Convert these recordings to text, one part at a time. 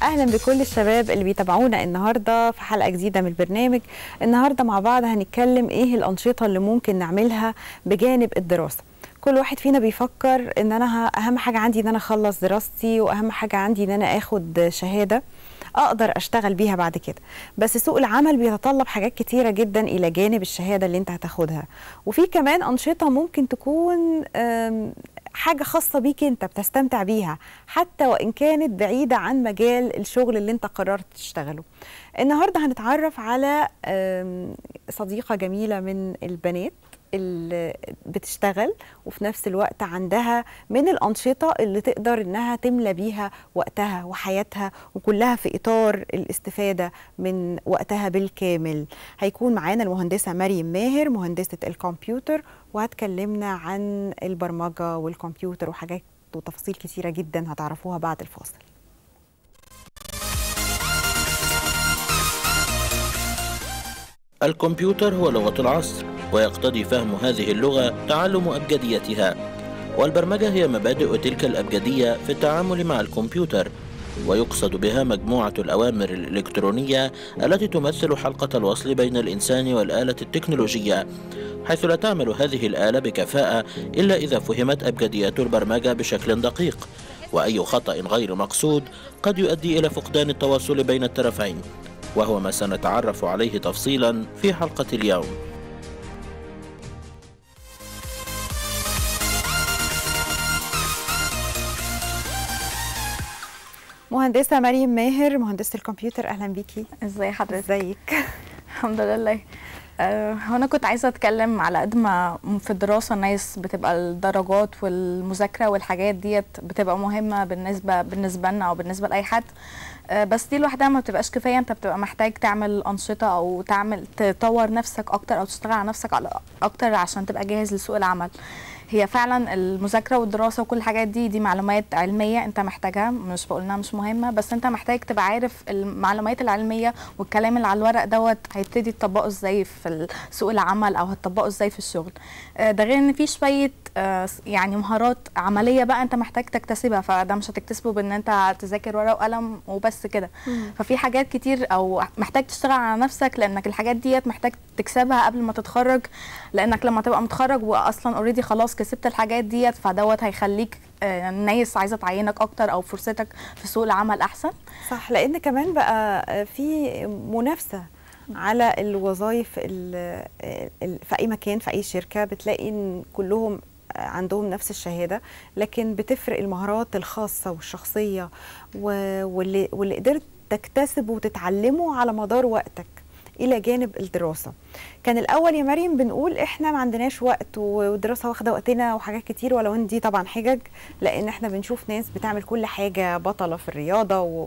اهلا بكل الشباب اللي بيتابعونا النهارده في حلقه جديده من البرنامج النهارده مع بعض هنتكلم ايه الانشطه اللي ممكن نعملها بجانب الدراسه كل واحد فينا بيفكر ان انا ه- اهم حاجه عندي ان انا اخلص دراستي واهم حاجه عندي ان انا اخد شهاده اقدر اشتغل بيها بعد كده بس سوق العمل بيتطلب حاجات كتيره جدا الى جانب الشهاده اللي انت هتاخدها وفي كمان انشطه ممكن تكون أم، حاجه خاصه بيك انت بتستمتع بيها حتى وان كانت بعيده عن مجال الشغل اللي انت قررت تشتغله النهارده هنتعرف على أم، صديقه جميله من البنات اللي بتشتغل وفي نفس الوقت عندها من الأنشطة اللي تقدر إنها تملى بيها وقتها وحياتها وكلها في إطار الاستفادة من وقتها بالكامل هيكون معانا المهندسة مريم ماهر مهندسة الكمبيوتر وهتكلمنا عن البرمجة والكمبيوتر وحاجات وتفاصيل كتيرة جدا هتعرفوها بعد الفاصل الكمبيوتر هو لغة العصر ويقتضي فهم هذه اللغة تعلم أبجديتها والبرمجة هي مبادئ تلك الأبجدية في التعامل مع الكمبيوتر ويقصد بها مجموعة الأوامر الإلكترونية التي تمثل حلقة الوصل بين الإنسان والآلة التكنولوجية حيث لا تعمل هذه الآلة بكفاءة إلا إذا فهمت أبجديات البرمجة بشكل دقيق وأي خطأ غير مقصود قد يؤدي إلى فقدان التواصل بين الطرفين وهو ما سنتعرف عليه تفصيلا في حلقة اليوم مهندسة مريم ماهر مهندسة الكمبيوتر أهلا بيكي ازاي حضرتك ازيك الحمد لله آه، هو انا كنت عايزه اتكلم على قد ما في الدراسه الناس بتبقى الدرجات والمذاكره والحاجات ديت بتبقى مهمه بالنسبه بالنسبه لنا او بالنسبه لاي حد آه، بس دي لوحدها ما بتبقاش كفايه انت بتبقى محتاج تعمل انشطه او تعمل تطور نفسك اكتر او تشتغل على نفسك على اكتر عشان تبقى جاهز لسوق العمل هي فعلا المذاكره والدراسه وكل الحاجات دي دي معلومات علميه انت محتاجها مش بقولنا مش مهمه بس انت محتاج تبقى عارف المعلومات العلميه والكلام اللي على الورق دوت هيبتدي تطبقه ازاي في سوق العمل او هتطبقه ازاي في الشغل آه، ده غير ان في شويه آه، يعني مهارات عمليه بقى انت محتاج تكتسبها فده مش هتكتسبه بان انت تذاكر ورقه وقلم وبس كده ففي حاجات كتير او محتاج تشتغل على نفسك لانك الحاجات ديت محتاج تكسبها قبل ما تتخرج لانك لما تبقى متخرج واصلا اوريدي خلاص كسبت الحاجات ديت فدوت هيخليك آه، الناس عايزه تعينك اكتر او فرصتك في سوق العمل احسن صح لان كمان بقى في منافسه على الوظائف ال- ال- في اي مكان في اي شركه بتلاقي ان كلهم عندهم نفس الشهاده لكن بتفرق المهارات الخاصه والشخصيه و- واللي واللي قدرت تكتسبه وتتعلمه على مدار وقتك الى جانب الدراسه كان الاول يا مريم بنقول احنا ما عندناش وقت والدراسه واخده وقتنا وحاجات كتير ولو ان دي طبعا حجج لان احنا بنشوف ناس بتعمل كل حاجه بطله في الرياضه و...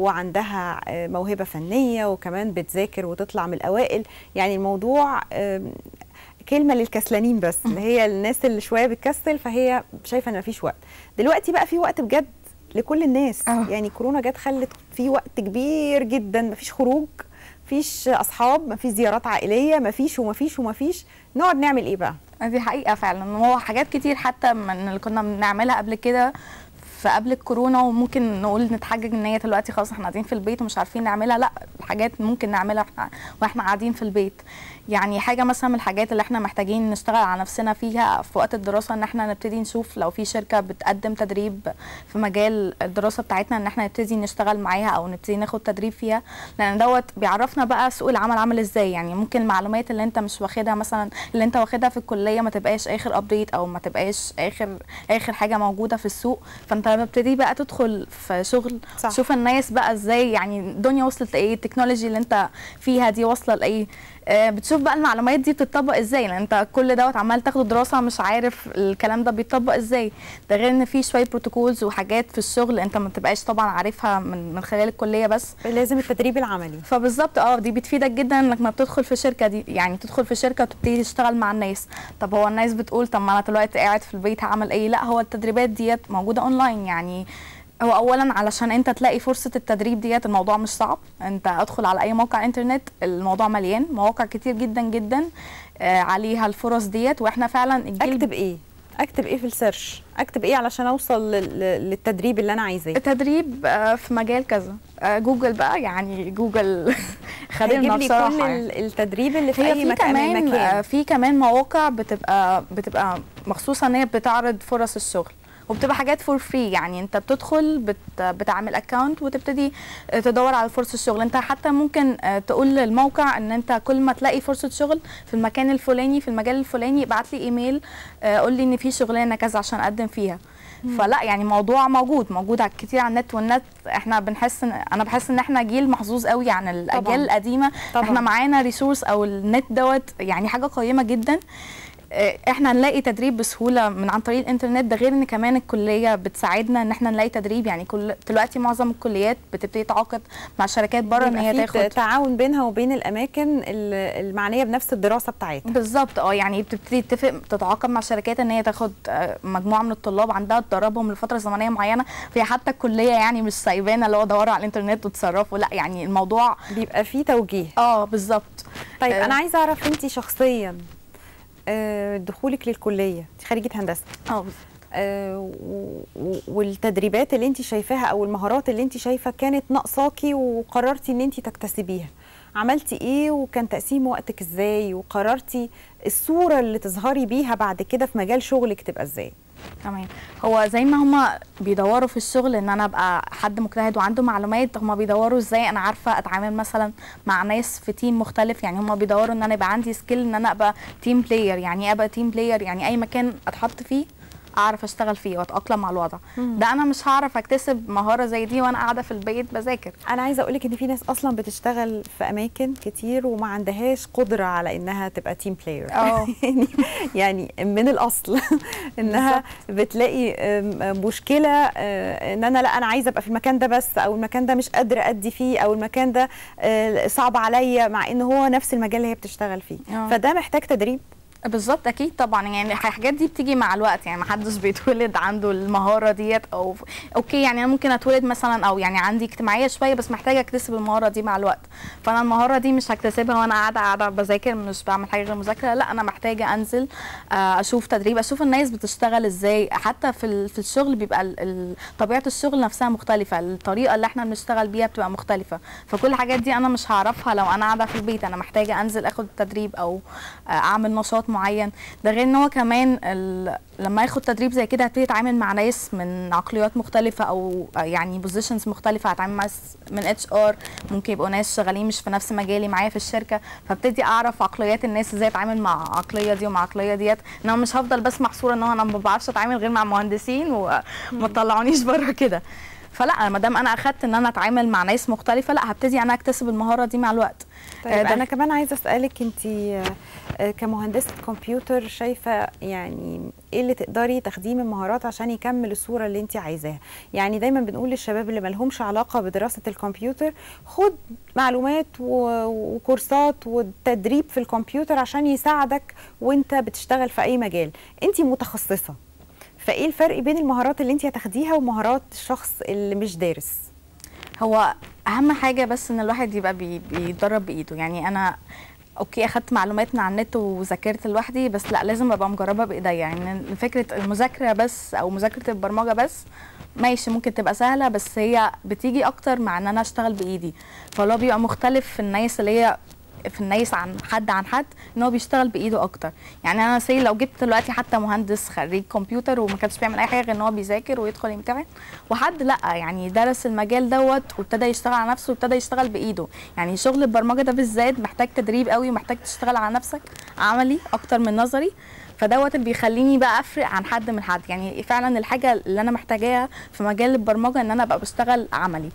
وعندها آه، موهبه فنيه وكمان بتذاكر وتطلع من الاوائل يعني الموضوع آم، كلمه للكسلانين بس اللي هي الناس اللي شويه بتكسل فهي شايفه ان مفيش وقت دلوقتي بقى في وقت بجد لكل الناس أه. يعني كورونا جت خلت في وقت كبير جدا مفيش خروج مفيش اصحاب مفيش زيارات عائليه مفيش ومفيش ومفيش نقعد نعمل ايه بقى دي حقيقة فعلا هو حاجات كتير حتى من اللي كنا بنعملها قبل كده فقبل الكورونا وممكن نقول نتحجج ان هي دلوقتي خلاص احنا قاعدين في البيت ومش عارفين نعملها لا حاجات ممكن نعملها واحنا- واحنا قاعدين في البيت يعني حاجه مثلا من الحاجات اللي احنا محتاجين نشتغل على نفسنا فيها في وقت الدراسه ان احنا نبتدي نشوف لو في شركه بتقدم تدريب في مجال الدراسه بتاعتنا ان احنا نبتدي نشتغل معاها او نبتدي ناخد تدريب فيها لان دوت بيعرفنا بقى سوق العمل عامل ازاي يعني ممكن المعلومات اللي انت مش واخدها مثلا اللي انت واخدها في الكليه ما تبقاش اخر ابديت او ما تبقاش اخر اخر حاجه موجوده في السوق فانت لما بتبتدي بقى تدخل في شغل صح. تشوف الناس بقى ازاي يعني الدنيا وصلت لايه التكنولوجي اللي انت فيها دي واصله لايه آه، بتشوف بقى المعلومات دي بتطبق ازاي لان انت كل دوت عمال تاخده دراسه مش عارف الكلام ده بيتطبق ازاي ده غير ان في شويه بروتوكولز وحاجات في الشغل انت ما بتبقاش طبعا عارفها من من خلال الكليه بس لازم التدريب العملي فبالظبط اه دي بتفيدك جدا انك ما بتدخل في شركه دي يعني تدخل في شركه وتبتدي تشتغل مع الناس طب هو الناس بتقول طب ما انا دلوقتي قاعد في البيت هعمل ايه لا هو التدريبات ديت موجوده اونلاين يعني هو اولا علشان انت تلاقي فرصه التدريب ديت الموضوع مش صعب انت ادخل على اي موقع انترنت الموضوع مليان مواقع كتير جدا جدا آه عليها الفرص ديت واحنا فعلا الجيل اكتب ايه اكتب ايه في السيرش اكتب ايه علشان اوصل لل- للتدريب اللي انا عايزاه التدريب آه، في مجال كذا آه، جوجل بقى يعني جوجل خدمنا هيجيب لي بصراحه كل يعني. ال- التدريب اللي في هي اي في مكان من كمان آه، مكان في كمان مواقع بتبقى بتبقى مخصوصه ان هي بتعرض فرص الشغل وبتبقى حاجات فور فري يعني انت بتدخل بت بتعمل اكونت وتبتدي آه، تدور على فرصه الشغل انت حتى ممكن آه، تقول للموقع ان انت كل ما تلاقي فرصه شغل في المكان الفلاني في المجال الفلاني ابعت لي ايميل آه، قول لي ان في شغلانه كذا عشان اقدم فيها فلا يعني موضوع موجود موجود على- كتير على النت والنت احنا بنحس ان انا بحس ان احنا جيل محظوظ قوي عن الاجيال طبعاً. القديمه طبعاً. احنا معانا ريسورس او النت دوت يعني حاجه قيمه جدا آه، احنا نلاقي تدريب بسهوله من عن طريق الانترنت ده غير ان كمان الكليه بتساعدنا ان احنا نلاقي تدريب يعني كل دلوقتي معظم الكليات بتبتدي تعاقد مع شركات بره ان هي بيبقى في تاخد تعاون بينها وبين الاماكن ال- المعنيه بنفس الدراسه بتاعتها بالظبط اه يعني بتبتدي تتفق تتعاقد مع شركات ان هي تاخد آه، مجموعه من الطلاب عندها تدربهم لفتره زمنيه معينه فهي حتى الكليه يعني مش سايبانا اللي هو دوروا على الانترنت وتصرفوا لا يعني الموضوع بيبقى في توجيه اه بالظبط طيب آه. انا عايزه اعرف انت شخصيا آه، دخولك للكليه انت خريجه هندسه اه آه، و- و- والتدريبات اللي انت شايفاها او المهارات اللي انت شايفه كانت ناقصاكي وقررتي ان انت تكتسبيها عملتي ايه وكان تقسيم وقتك ازاي وقررتي الصوره اللي تظهري بيها بعد كده في مجال شغلك تبقى ازاي تمام هو زي ما هما بيدوروا في الشغل ان انا ابقى حد مجتهد وعنده معلومات هما بيدوروا ازاي انا عارفه اتعامل مثلا مع ناس في تيم مختلف يعني هما بيدوروا ان انا يبقى عندي سكيل ان انا ابقى تيم بلاير يعني ايه ابقى تيم بلاير يعني اي مكان اتحط فيه اعرف اشتغل فيه واتاقلم مع الوضع ده انا مش هعرف اكتسب مهاره زي دي وانا قاعده في البيت بذاكر انا عايزه اقولك ان في ناس اصلا بتشتغل في اماكن كتير وما عندهاش قدره على انها تبقى تيم بلاير اه. يعني يعني من الاصل انها بتلاقي أم، مشكله أه، ان انا لا انا عايزه ابقى في المكان ده بس او المكان ده مش قادره ادي فيه او المكان ده أه، صعب عليا مع ان هو نفس المجال اللي هي بتشتغل فيه اه. فده محتاج تدريب بالظبط اكيد طبعا يعني الحاجات دي بتيجي مع الوقت يعني ما حدش بيتولد عنده المهاره ديت او اوكي يعني انا ممكن اتولد مثلا او يعني عندي اجتماعيه شويه بس محتاجه اكتسب المهاره دي مع الوقت فانا المهاره دي مش هكتسبها وانا قاعده قاعده بذاكر مش بعمل حاجه غير مذاكره لا انا محتاجه انزل آه، اشوف تدريب اشوف الناس بتشتغل ازاي حتى في ال- في الشغل بيبقى ال- ال- طبيعه الشغل نفسها مختلفه الطريقه اللي احنا بنشتغل بيها بتبقى مختلفه فكل الحاجات دي انا مش هعرفها لو انا قاعده في البيت انا محتاجه انزل اخد تدريب او آه، اعمل نشاط معين ده غير ان هو كمان ال... لما ياخد تدريب زي كده هبتدي اتعامل مع ناس من عقليات مختلفه او آه، يعني بوزيشنز مختلفه هتعامل مع ناس من اتش ار ممكن يبقوا ناس شغالين مش في نفس مجالي معايا في الشركه فابتدي اعرف عقليات الناس ازاي اتعامل مع عقليه دي ومع عقليه ديت ان انا مش هفضل بس محصوره ان هو انا ما بعرفش اتعامل غير مع مهندسين وما تطلعونيش بره كده فلا ما دام انا اخدت ان انا اتعامل مع ناس مختلفه لا هبتدي انا اكتسب المهاره دي مع الوقت طيب آه، ده انا كمان عايزه اسالك انت كمهندسه كمبيوتر شايفه يعني ايه اللي تقدري تاخديه من مهارات عشان يكمل الصوره اللي انت عايزاها يعني دايما بنقول للشباب اللي مالهمش علاقه بدراسه الكمبيوتر خد معلومات و- وكورسات وتدريب في الكمبيوتر عشان يساعدك وانت بتشتغل في اي مجال انت متخصصه فايه الفرق بين المهارات اللي انت هتاخديها ومهارات الشخص اللي مش دارس هو اهم حاجه بس ان الواحد يبقى بي بيتدرب بايده يعني انا اوكي اخدت معلومات من على النت وذاكرت لوحدي بس لا لازم ابقى مجربه بايديا يعني فكره المذاكره بس او مذاكره البرمجه بس ماشي ممكن تبقى سهله بس هي بتيجي اكتر مع ان انا اشتغل بايدي فلو بيبقى مختلف في الناس اللي هي في الناس عن حد عن حد ان هو بيشتغل بايده اكتر يعني انا سي لو جبت دلوقتي حتى مهندس خريج كمبيوتر وما كانش بيعمل اي حاجه غير ان هو بيذاكر ويدخل يمتحن وحد لا يعني درس المجال دوت وابتدى يشتغل على نفسه وابتدى يشتغل بايده يعني شغل البرمجه ده بالذات محتاج تدريب قوي ومحتاج تشتغل على نفسك عملي اكتر من نظري فدوت اللي بيخليني بقى افرق عن حد من حد يعني فعلا الحاجه اللي انا محتاجاها في مجال البرمجه ان انا ابقى بشتغل عملي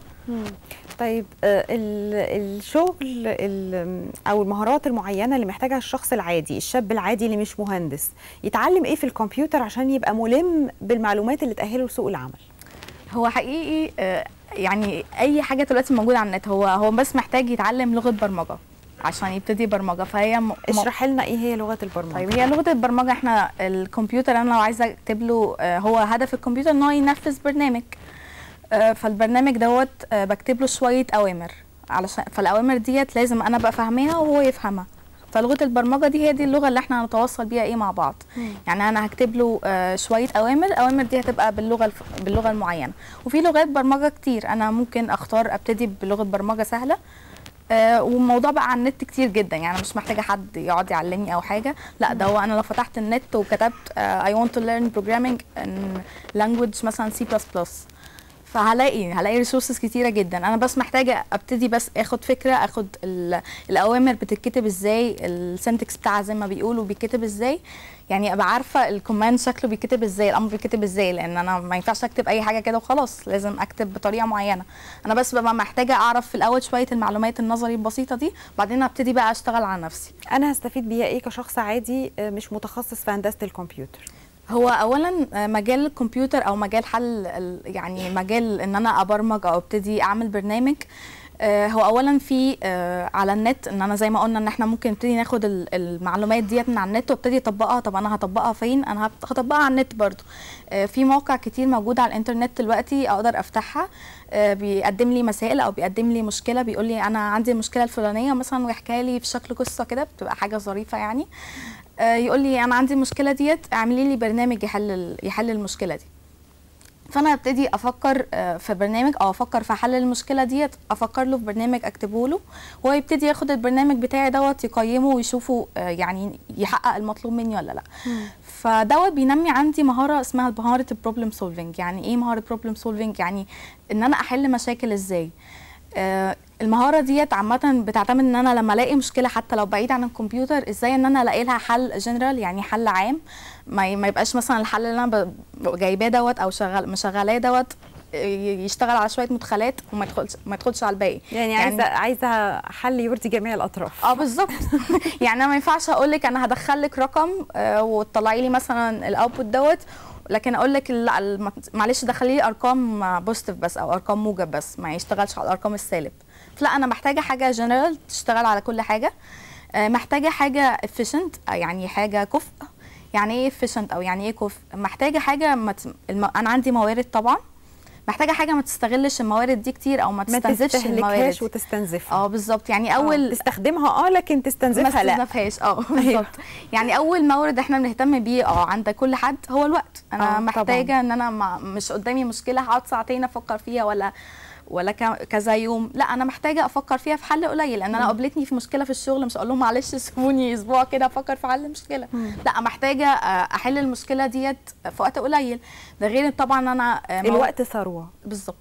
طيب آه، ال- الشغل ال- او المهارات المعينه اللي محتاجها الشخص العادي الشاب العادي اللي مش مهندس يتعلم ايه في الكمبيوتر عشان يبقى ملم بالمعلومات اللي تاهله لسوق العمل هو حقيقي آه، يعني اي حاجه دلوقتي موجوده على النت هو هو بس محتاج يتعلم لغه برمجه عشان يبتدي برمجه فهي م... م- اشرح لنا ايه هي لغه البرمجه طيب هي لغه البرمجه احنا الكمبيوتر انا لو عايزه اكتب له آه، هو هدف الكمبيوتر ان هو ينفذ برنامج آه، فالبرنامج دوت آه، بكتب له شويه اوامر علشان فالاوامر ديت لازم انا ابقى فاهماها وهو يفهمها فلغه البرمجه دي هي دي اللغه اللي احنا هنتواصل بيها ايه مع بعض يعني انا هكتب له آه، شويه اوامر الاوامر دي هتبقى باللغه الف... باللغه المعينه وفي لغات برمجه كتير انا ممكن اختار ابتدي بلغه برمجه سهله آه، والموضوع بقى على النت كتير جدا يعني مش محتاجه حد يقعد يعلمني او حاجه لا ده هو انا لو فتحت النت وكتبت آه، I want to learn programming in language مثلا C++ فهلاقي هلاقي ريسورسز كتيره جدا انا بس محتاجه ابتدي بس اخد فكره اخد ال- الاوامر بتتكتب ازاي السنتكس بتاعها زي ما بيقولوا بيتكتب ازاي يعني ابقى عارفه الكوماند شكله بيتكتب ازاي الامر بيتكتب ازاي لان انا ما ينفعش اكتب اي حاجه كده وخلاص لازم اكتب بطريقه معينه انا بس ببقى محتاجه اعرف في الاول شويه المعلومات النظري البسيطه دي بعدين ابتدي بقى اشتغل على نفسي انا هستفيد بيها ايه كشخص عادي آه، مش متخصص في هندسه الكمبيوتر هو اولا آه، مجال الكمبيوتر او مجال حل ال- يعني مجال ان انا ابرمج او ابتدي اعمل برنامج آه، هو اولا في آه، على النت ان انا زي ما قلنا ان احنا ممكن نبتدي ناخد ال- المعلومات ديت من على النت وابتدي اطبقها طب انا هطبقها فين انا هط- هطبقها على النت برضو آه، في مواقع كتير موجوده على الانترنت دلوقتي اقدر افتحها آه، بيقدم لي مسائل او بيقدم لي مشكله بيقول لي انا عندي المشكله الفلانيه مثلا ويحكيها لي في شكل قصه كده بتبقى حاجه ظريفه يعني آه، يقول لي انا عندي المشكله ديت اعملي لي برنامج يحل ال- يحل المشكله دي فانا ابتدي افكر آه، في برنامج او افكر في حل المشكله ديت افكر له في برنامج اكتبه له وهو يبتدي ياخد البرنامج بتاعي دوت يقيمه ويشوفه آه، يعني يحقق المطلوب مني ولا لا فدوت بينمي عندي مهاره اسمها مهاره البروبلم سولفنج يعني ايه مهاره بروبلم سولفنج يعني ان انا احل مشاكل ازاي آه، المهاره ديت عامه بتعتمد ان انا لما الاقي مشكله حتى لو بعيد عن الكمبيوتر ازاي ان انا الاقي لها حل جنرال يعني حل عام ما ي- ما يبقاش مثلا الحل اللي انا ب- ب- جايباه دوت او شغال مشغلاه دوت ي- يشتغل على شويه مدخلات وما يدخلش ما يدخلش على الباقي يعني, عايزه عايزه حل يرضي جميع الاطراف اه بالظبط يعني انا ما ينفعش اقول لك انا هدخل لك رقم آه، وتطلعي لي مثلا الاوتبوت دوت لكن اقول لك لا الم- معلش دخلي لي ارقام بوزيتيف بس او ارقام موجب بس ما يشتغلش على الارقام السالب فلا انا محتاجه حاجه جنرال تشتغل على كل حاجه آه، محتاجه حاجه efficient آه، يعني حاجه كفء يعني ايه efficient او يعني ايه كفء محتاجه حاجه ما ت... الم... انا عندي موارد طبعا محتاجه حاجه ما تستغلش الموارد دي كتير او ما ما تستنزفش الموارد تستهلكهاش دي. وتستنزفها اه بالظبط يعني أول اول تستخدمها اه لكن ما تستنزفها لا استنزفهاش اه بالظبط يعني اول مورد احنا بنهتم بيه اه عند كل حد هو الوقت آه، انا طبعاً. محتاجه ان انا ما مش قدامي مشكله هقعد ساعتين افكر فيها ولا ولا ك- كذا يوم لا انا محتاجه افكر فيها في حل قليل لان انا قابلتني في مشكله في الشغل مش هقول لهم معلش سيبوني اسبوع كده افكر في حل المشكله لا محتاجه آه، احل المشكله ديت في وقت قليل ده غير طبعا انا آه، مو- الوقت ثروه بالظبط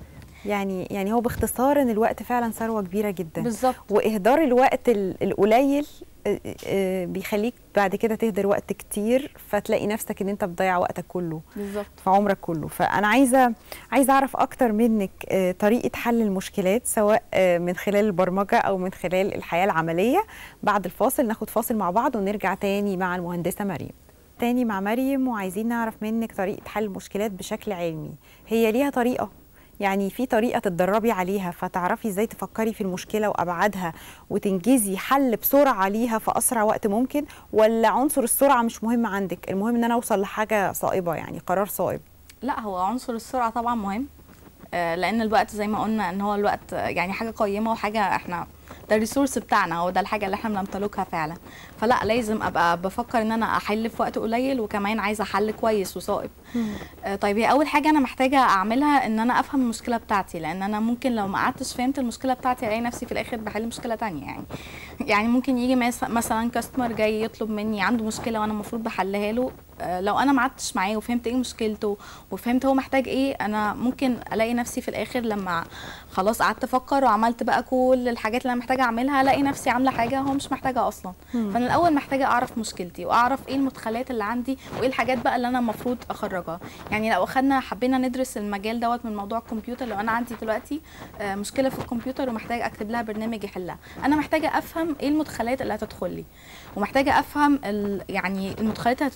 يعني يعني هو باختصار ان الوقت فعلا ثروه كبيره جدا بالظبط واهدار الوقت ال- القليل آه، آه، بيخليك بعد كده تهدر وقت كتير فتلاقي نفسك ان انت بتضيع وقتك كله بالظبط في عمرك كله فانا عايزه عايزه اعرف اكتر منك آه، طريقه حل المشكلات سواء آه، من خلال البرمجه او من خلال الحياه العمليه بعد الفاصل ناخد فاصل مع بعض ونرجع تاني مع المهندسه مريم تاني مع مريم وعايزين نعرف منك طريقه حل المشكلات بشكل علمي هي ليها طريقه يعني في طريقه تتدربي عليها فتعرفي ازاي تفكري في المشكله وابعادها وتنجزي حل بسرعه ليها في اسرع وقت ممكن ولا عنصر السرعه مش مهم عندك المهم ان انا اوصل لحاجه صائبه يعني قرار صائب لا هو عنصر السرعه طبعا مهم آه، لان الوقت زي ما قلنا ان هو الوقت آه، يعني حاجه قيمه وحاجه احنا ده الريسورس بتاعنا هو ده الحاجه اللي احنا بنمتلكها فعلا فلا لازم ابقى بفكر ان انا احل في وقت قليل وكمان عايزه حل كويس وصائب آه، طيب هي اول حاجه انا محتاجه اعملها ان انا افهم المشكله بتاعتي لان انا ممكن لو ما قعدتش فهمت المشكله بتاعتي الاقي نفسي في الاخر بحل مشكله تانية يعني يعني ممكن يجي مس- مثلا كاستمر جاي يطلب مني عنده مشكله وانا المفروض بحلها له آه، لو انا ما قعدتش معاه وفهمت ايه مشكلته وفهمت هو محتاج ايه انا ممكن الاقي نفسي في الاخر لما خلاص قعدت افكر وعملت بقى كل الحاجات اللي انا محتاجه اعملها الاقي نفسي عامله حاجه هو مش محتاجها اصلا فانا الاول محتاجه اعرف مشكلتي واعرف ايه المدخلات اللي عندي وايه الحاجات بقى اللي انا المفروض اخرجها يعني لو اخدنا حبينا ندرس المجال دوت من موضوع الكمبيوتر لو انا عندي دلوقتي آه، مشكله في الكمبيوتر ومحتاجه اكتب لها برنامج يحلها انا محتاجه افهم ايه المدخلات اللي هتدخل لي ومحتاجه افهم ال- يعني المدخلات اللي هتدخل لي ديت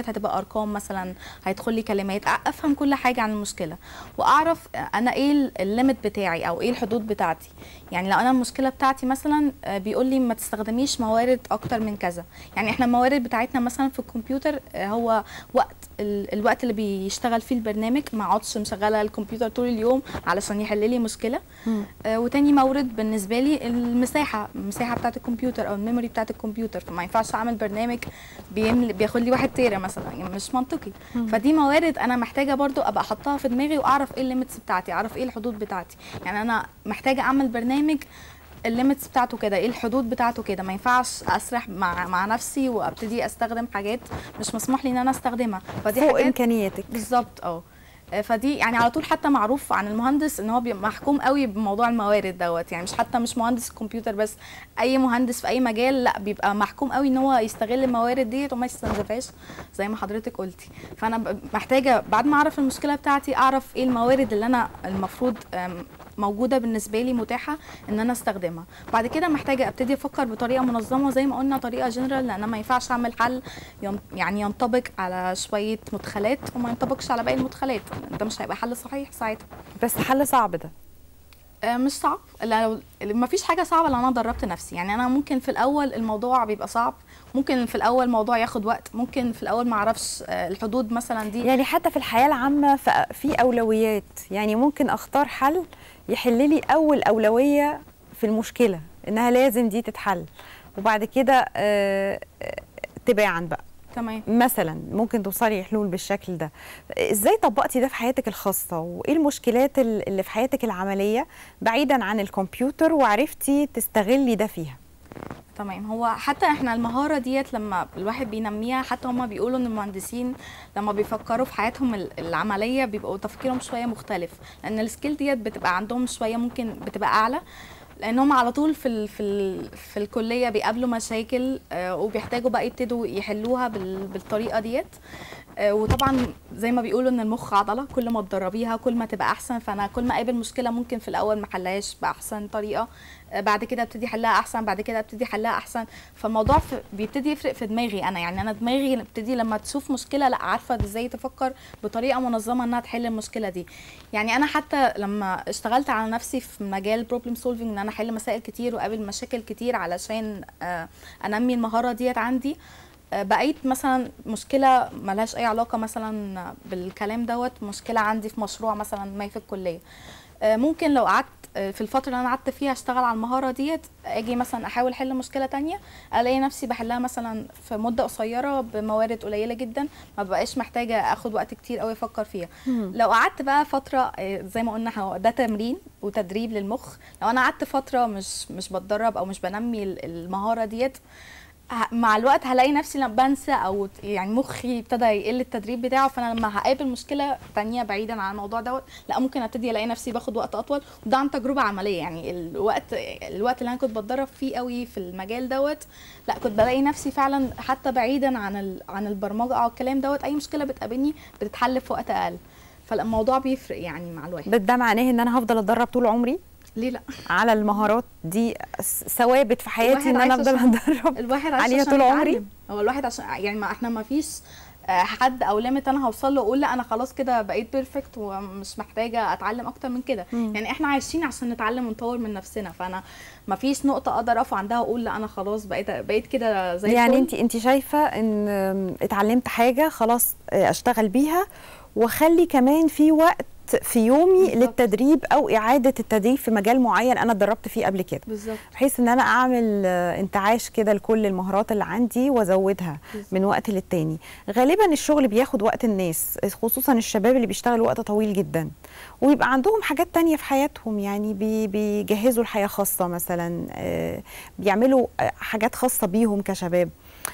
كلمات هتبقى ارقام مثلا هيدخل لي كلمات أ- افهم كل حاجه عن المشكله واعرف انا ايه ال- الليميت بتاعي او ايه الحدود بتاعتي يعني لو انا المشكله بتاعتي مثلا آه، بيقول لي ما تستخدميش موارد اكتر من كذا يعني احنا الموارد بتاعتنا مثلا في الكمبيوتر آه، هو وقت ال- الوقت اللي بيشتغل فيه البرنامج ما اقعدش مشغله الكمبيوتر طول اليوم علشان يحل لي مشكله آه، وتاني مورد بالنسبه لي المساحه المساحه بتاعه الكمبيوتر او الميموري بتاعه الكمبيوتر فما ينفعش اعمل برنامج بيمل بياخد لي واحد تيرا مثلا يعني مش منطقي فدي موارد انا محتاجه برضو ابقى احطها في دماغي واعرف ايه الليميتس بتاعتي اعرف ايه الحدود بتاعتي يعني انا محتاجه اعمل برنامج الليميتس بتاعته كده ايه الحدود بتاعته كده ما ينفعش اسرح مع مع نفسي وابتدي استخدم حاجات مش مسموح لي ان انا استخدمها فدي فوق حاجات امكانياتك بالظبط اه آه، فدي يعني على طول حتى معروف عن المهندس ان هو بيبقى محكوم قوي بموضوع الموارد دوت يعني مش حتى مش مهندس كمبيوتر بس اي مهندس في اي مجال لا بيبقى محكوم قوي ان هو يستغل الموارد ديت وما يستنزفهاش زي ما حضرتك قلتي فانا ب- محتاجه بعد ما اعرف المشكله بتاعتي اعرف ايه الموارد اللي انا المفروض آم، موجوده بالنسبه لي متاحه ان انا استخدمها بعد كده محتاجه ابتدي افكر بطريقه منظمه زي ما قلنا طريقه جنرال لان أنا ما ينفعش اعمل حل ين- يعني ينطبق على شويه مدخلات وما ينطبقش على باقي المدخلات ده مش هيبقى حل صحيح ساعتها بس حل صعب ده آه، مش صعب لو ما فيش حاجه صعبه لو انا دربت نفسي يعني انا ممكن في الاول الموضوع بيبقى صعب ممكن في الاول الموضوع ياخد وقت ممكن في الاول ما اعرفش آه، الحدود مثلا دي يعني حتى في الحياه العامه ف- في اولويات يعني ممكن اختار حل يحل لي اول اولويه في المشكله انها لازم دي تتحل وبعد كده آه، آه، تباعا بقى تمام مثلا ممكن توصلي حلول بالشكل ده ازاي طبقتي ده في حياتك الخاصه وايه المشكلات ال- اللي في حياتك العمليه بعيدا عن الكمبيوتر وعرفتي تستغلي ده فيها تمام هو حتى احنا المهارة ديت لما الواحد بينميها حتى هما بيقولوا ان المهندسين لما بيفكروا في حياتهم ال- العملية بيبقوا تفكيرهم شوية مختلف لان السكيل ديت بتبقى عندهم شوية ممكن بتبقى اعلى لانهم على طول في ال في ال في الكليه بيقابلوا مشاكل آه، وبيحتاجوا بقى يبتدوا يحلوها بال- بالطريقه ديت آه، وطبعا زي ما بيقولوا ان المخ عضله كل ما تدربيها كل ما تبقى احسن فانا كل ما اقابل مشكله ممكن في الاول ما حلهاش باحسن طريقه آه، بعد كده ابتدي احلها احسن بعد كده ابتدي احلها احسن فالموضوع في بيبتدي يفرق في دماغي انا يعني انا دماغي ابتدي لما تشوف مشكله لا عارفه ازاي تفكر بطريقه منظمه انها تحل المشكله دي يعني انا حتى لما اشتغلت على نفسي في مجال بروبلم سولفينج ان انا احل مسائل كتير واقابل مشاكل كتير علشان آه، انمي المهاره ديت عندي آه، بقيت مثلا مشكله ملهاش اي علاقه مثلا بالكلام دوت مشكله عندي في مشروع مثلا ما في الكليه آه، ممكن لو قعدت آه، في الفتره اللي انا قعدت فيها اشتغل على المهاره ديت اجي مثلا احاول احل مشكله تانية الاقي نفسي بحلها مثلا في مده قصيره بموارد قليله جدا ما بقاش محتاجه اخد وقت كتير قوي افكر فيها لو قعدت بقى فتره آه، زي ما قلنا هو ده تمرين وتدريب للمخ لو انا قعدت فتره مش مش بتدرب او مش بنمي ال- المهاره ديت ه- مع الوقت هلاقي نفسي لما بنسى او ت- يعني مخي ابتدى يقل التدريب بتاعه فانا لما هقابل مشكله تانية بعيدا عن الموضوع دوت لا ممكن ابتدي الاقي نفسي باخد وقت اطول وده عن تجربه عمليه يعني الوقت الوقت اللي انا كنت بتدرب فيه قوي في المجال دوت لا كنت بلاقي نفسي فعلا حتى بعيدا عن ال- عن البرمجه او الكلام دوت اي مشكله بتقابلني بتتحل في وقت اقل فالموضوع بيفرق يعني مع الواحد بس ده معناه ان انا هفضل اتدرب طول عمري ليه لا على المهارات دي س- ثوابت في حياتي ان الواحد انا عايش افضل عشان- اتدرب الواحد عايش عليها عشان طول عمري يتعلم. هو الواحد عشان يعني ما احنا ما فيش آه، حد او ليميت انا هوصل له اقول لا انا خلاص كده بقيت بيرفكت ومش محتاجه اتعلم اكتر من كده مم. يعني احنا عايشين عشان نتعلم ونطور من نفسنا فانا ما فيش نقطه اقدر اقف عندها واقول لا انا خلاص بقيت بقيت كده زي يعني الفل. انت انت شايفه ان ام، اتعلمت حاجه خلاص اه، اشتغل بيها واخلي كمان في وقت في يومي بالظبط. للتدريب او اعاده التدريب في مجال معين انا اتدربت فيه قبل كده بالظبط بحيث ان انا اعمل اه، انتعاش كده لكل المهارات اللي عندي وازودها بالظبط. من وقت للتاني غالبا الشغل بياخد وقت الناس خصوصا الشباب اللي بيشتغلوا وقت طويل جدا ويبقى عندهم حاجات تانية في حياتهم يعني بي- بيجهزوا الحياة خاصة مثلا آه، بيعملوا آه، حاجات خاصة بيهم كشباب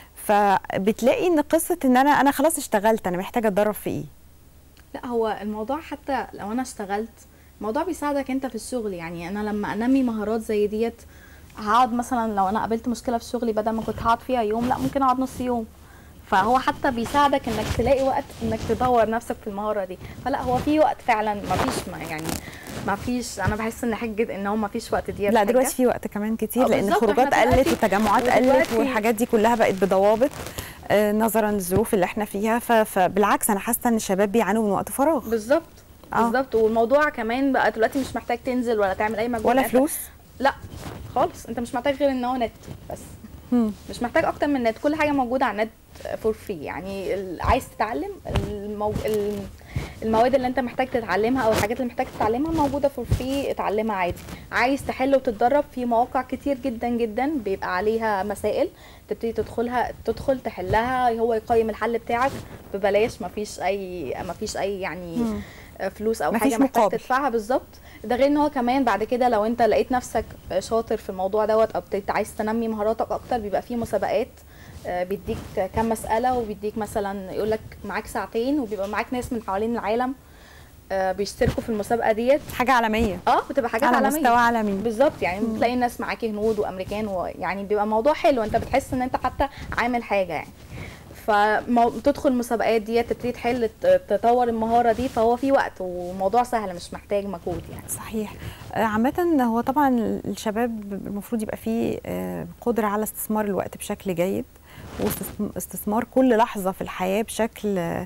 فبتلاقي ان قصة ان انا انا خلاص اشتغلت انا محتاجة اتدرب في ايه لا هو الموضوع حتى لو انا اشتغلت الموضوع بيساعدك انت في الشغل يعني انا لما انمي مهارات زي ديت هقعد مثلا لو انا قابلت مشكله في شغلي بدل ما كنت هقعد فيها يوم لا ممكن اقعد نص يوم فهو حتى بيساعدك انك تلاقي وقت انك تدور نفسك في المهاره دي فلا هو في وقت فعلا ما فيش ما يعني ما فيش انا بحس ان حجه ان هو ما فيش وقت ديت لا حجة. دلوقتي في وقت كمان كتير آه، لان بالظبط، الخروجات احنا قلت دلوقتي- والتجمعات قلت ودلوقتي- والحاجات دي كلها بقت بضوابط آه، نظرا للظروف اللي احنا فيها ف- فبالعكس انا حاسه ان الشباب بيعانوا من وقت فراغ بالظبط آه. بالظبط والموضوع كمان بقى دلوقتي مش محتاج تنزل ولا تعمل اي مجهود ولا أنت- فلوس لا خالص انت مش محتاج غير ان هو نت بس مم. مش محتاج اكتر من نت كل حاجه موجوده على النت فور فري يعني ال- عايز تتعلم المو... ال- المواد اللي انت محتاج تتعلمها او الحاجات اللي محتاج تتعلمها موجوده فور فري اتعلمها عادي عايز تحل وتتدرب في مواقع كتير جدا جدا بيبقى عليها مسائل تبتدي تدخلها تدخل تحلها هو يقيم الحل بتاعك ببلاش مفيش اي مفيش اي يعني مم. فلوس او مفيش حاجه محتاج مقابل. تدفعها بالظبط ده غير ان هو كمان بعد كده لو انت لقيت نفسك شاطر في الموضوع دوت او بت- عايز تنمي مهاراتك اكتر بيبقى فيه مسابقات آه، بيديك كام مساله وبيديك مثلا يقول لك معاك ساعتين وبيبقى معاك ناس من حوالين العالم آه، بيشتركوا في المسابقه ديت حاجه عالميه اه بتبقى حاجات على عالميه مستوى عالمي بالظبط يعني بتلاقي الناس معاكي هنود وامريكان ويعني بيبقى موضوع حلو انت بتحس ان انت حتى عامل حاجه يعني فتدخل المسابقات دي تبتدي تحل ت- تطور المهاره دي فهو في وقت وموضوع سهل مش محتاج مجهود يعني صحيح آه، عامة هو طبعا الشباب المفروض يبقى فيه آه، قدرة على استثمار الوقت بشكل جيد واستثمار كل لحظة في الحياة بشكل آه،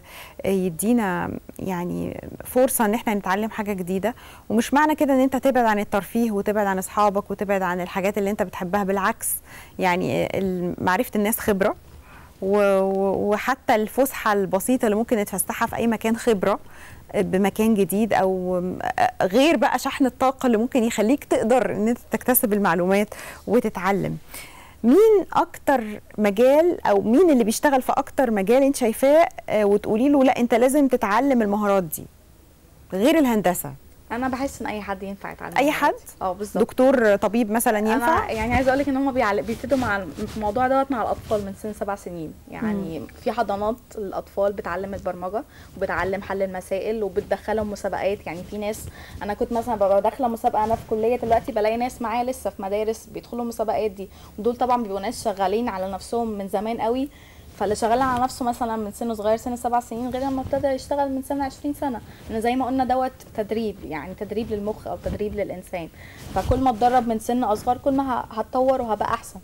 يدينا يعني فرصة ان احنا نتعلم حاجة جديدة ومش معنى كده ان انت تبعد عن الترفيه وتبعد عن اصحابك وتبعد عن الحاجات اللي انت بتحبها بالعكس يعني ال- معرفة الناس خبرة و- و- وحتى الفسحه البسيطه اللي ممكن نتفسحها في اي مكان خبره بمكان جديد او غير بقى شحن الطاقه اللي ممكن يخليك تقدر ان انت تكتسب المعلومات وتتعلم مين اكتر مجال او مين اللي بيشتغل في اكتر مجال انت شايفاه آه، وتقولي له لا انت لازم تتعلم المهارات دي غير الهندسه انا بحس ان اي حد ينفع يتعلم أي المهارات حد؟ دي. اه بالظبط دكتور طبيب مثلا ينفع انا يعني عايزه اقول لك ان هم بيعل... بيبتدوا مع في الموضوع دوت مع الاطفال من سن سبع سنين يعني مم. في حضانات الاطفال بتعلم البرمجه وبتعلم حل المسائل وبتدخلهم مسابقات يعني في ناس انا كنت مثلا ببقى داخله مسابقه انا في كليه دلوقتي بلاقي ناس معايا لسه في مدارس بيدخلوا المسابقات دي ودول طبعا بيبقوا ناس شغالين على نفسهم من زمان قوي فاللي شغال على نفسه مثلا من سن صغير سن سبع سنين غير لما ابتدى يشتغل من سن 20 سنه لان زي ما قلنا دوت تدريب يعني تدريب للمخ او تدريب للانسان فكل ما اتدرب من سن اصغر كل ما ه- هتطور وهبقى احسن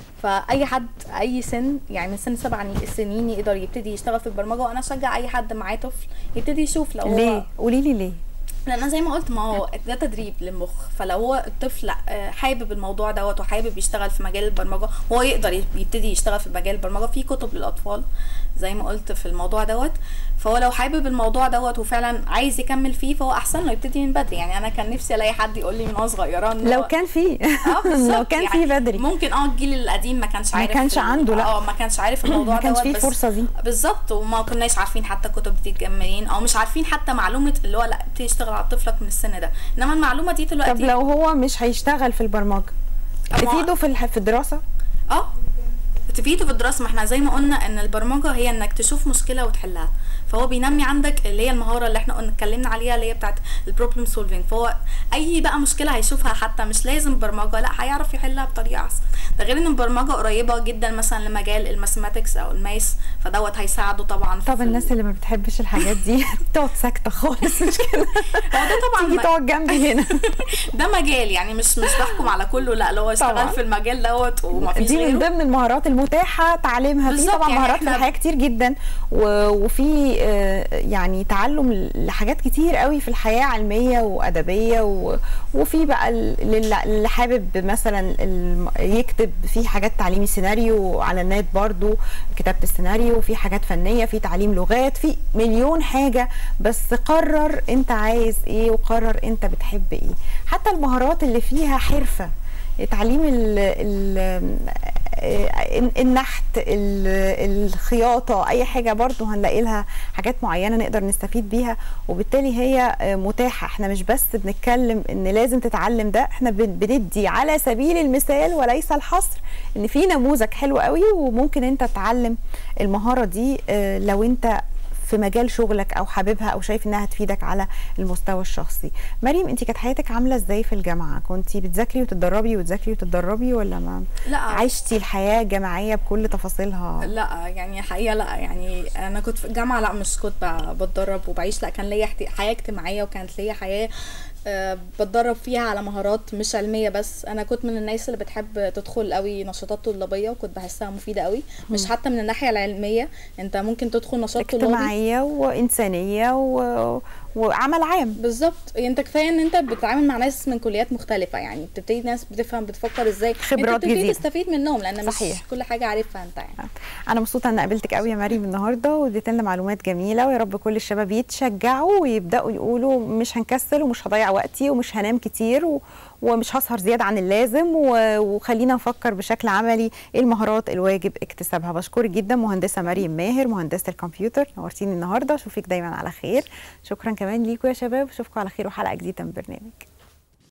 فاي حد اي سن يعني من سن سبع سنين يقدر يبتدي يشتغل في البرمجه وانا اشجع اي حد معاه طفل يبتدي يشوف لو هو ليه قولي لي ليه لان أنا زي ما قلت ما هو ده تدريب للمخ فلو هو الطفل آه، حابب الموضوع دوت وحابب يشتغل في مجال البرمجه هو يقدر يبتدي يشتغل في مجال البرمجه في كتب للاطفال زي ما قلت في الموضوع دوت فهو لو حابب الموضوع دوت وفعلا عايز يكمل فيه فهو احسن له يبتدي من بدري يعني انا كان نفسي الاقي حد يقول لي من وانا صغيره إن لو هو- كان في اه بالظبط لو كان يعني في بدري ممكن اه الجيل القديم ما كانش ما عارف كانش ال- عنده، لا. اه ما كانش عارف الموضوع ما كانش دوت فيه بس- الفرصة دي. بالظبط وما كناش عارفين حتى كتب دي تجمع منين او مش عارفين حتى معلومه اللي هو لا ابتدي اشتغل على طفلك من السن ده انما المعلومه دي دلوقتي طب لو هو مش هيشتغل في البرمجه أما- تفيده في الح- في الدراسه اه تفيده في الدراسه ما احنا زي ما قلنا ان البرمجه هي انك تشوف مشكله وتحلها فهو بينمي عندك اللي هي المهاره اللي احنا قلنا اتكلمنا عليها اللي هي بتاعت البروبلم سولفينج فهو اي بقى مشكله هيشوفها حتى مش لازم برمجه لا هيعرف يحلها بطريقه احسن ده غير ان البرمجه قريبه جدا مثلا لمجال الماثيماتكس او الماس فدوت هيساعده طبعا طب في الناس اللي ما بتحبش الحاجات دي بتقعد ساكته خالص مش كده هو ده طبعا تيجي م- تقعد جنبي هنا ده مجال يعني مش مش بحكم على كله لا اللي هو طبعاً. يشتغل في المجال دوت ومفيش دي من غيره ضمن المهارات المتاحه تعليمها في بالظبط، طبعا يعني مهارات في إحنا- الحياه كتير جدا و- وفي آه، يعني تعلم لحاجات كتير قوي في الحياه علميه وادبيه و- وفي بقى ال- لل- اللي حابب مثلا الم- يكتب في حاجات تعليمي سيناريو على النت برضو كتابه السيناريو في حاجات فنيه في تعليم لغات في مليون حاجه بس قرر انت عايز ايه وقرر انت بتحب ايه حتى المهارات اللي فيها حرفه تعليم ال ال النحت ال- الخياطه اي حاجه برضو هنلاقي لها حاجات معينه نقدر نستفيد بيها وبالتالي هي متاحه احنا مش بس بنتكلم ان لازم تتعلم ده احنا بن- بندي على سبيل المثال وليس الحصر ان في نموذج حلو قوي وممكن انت تتعلم المهاره دي آه، لو انت في مجال شغلك او حاببها او شايف انها هتفيدك على المستوى الشخصي مريم انت كانت حياتك عامله ازاي في الجامعه كنت بتذاكري وتتدربي وتذاكري وتتدربي ولا ما لا عشتي الحياه الجامعيه بكل تفاصيلها لا يعني حقيقه لا يعني انا كنت في الجامعه لا مش كنت ب- بتدرب وبعيش لا كان ليا احت- حياه اجتماعيه وكانت ليا حياه آه، بتدرب فيها على مهارات مش علميه بس انا كنت من الناس اللي بتحب تدخل قوي نشاطات طلابيه وكنت بحسها مفيده قوي مش حتى من الناحيه العلميه انت ممكن تدخل نشاط طلابي اجتماعيه وانسانيه و... وعمل عام بالظبط انت كفايه ان انت بتتعامل مع ناس من كليات مختلفه يعني بتبتدي ناس بتفهم بتفكر ازاي خبرات انت بتبتدي جديدة. تستفيد منهم لان صحيح. مش كل حاجه عارفها انت يعني انا مبسوطه ان قابلتك قوي يا مريم النهارده واديت لنا معلومات جميله ويا رب كل الشباب يتشجعوا ويبداوا يقولوا مش هنكسل ومش هضيع وقتي ومش هنام كتير و... ومش هسهر زياده عن اللازم و... وخلينا نفكر بشكل عملي ايه المهارات الواجب اكتسابها بشكرك جدا مهندسه مريم ماهر مهندسه الكمبيوتر نورتيني النهارده اشوفك دايما على خير شكرا كمان ليكم يا شباب اشوفكم على خير وحلقه جديده من برنامج